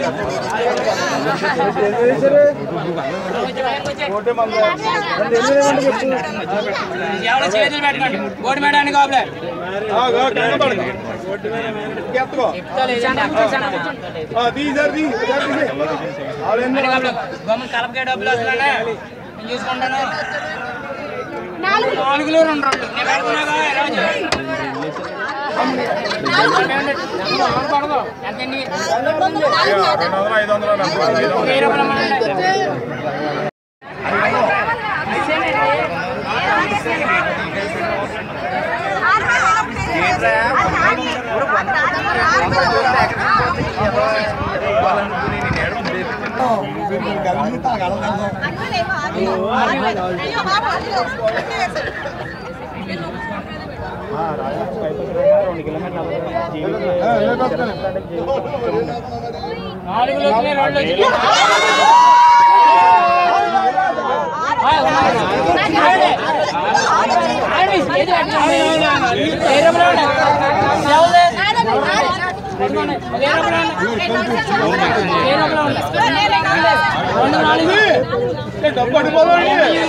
ఎవరో చేతులు పెట్టండి గోడి మేడానికి కాపులే గమ్మున కలపకే డబ్బులు వస్తున్నానే నేను చూసుకుంటాను నాలుగులో రెండు రెండు నేను పెడుతున్నాగా రోజు ఎంతండి వెయ్యి రూపాయలు ఇవ్వమండి. నాలుగులో వచ్చినాయి రెండు వచ్చినాయి ఆ, ఉన్నాయి. ఆగండి. ఆగండి, ఏది పెట్టండి. వెయ్యి రూపాయలు ఇవ్వండి. ఎవరిది? ఇదిగోండి, ఒక వెయ్యి రూపాయలు ఇవ్వండి. వెయ్యి రూపాయలు ఇవ్వండి. రెండు నాలుగు డబ్బు అడిపోవాలి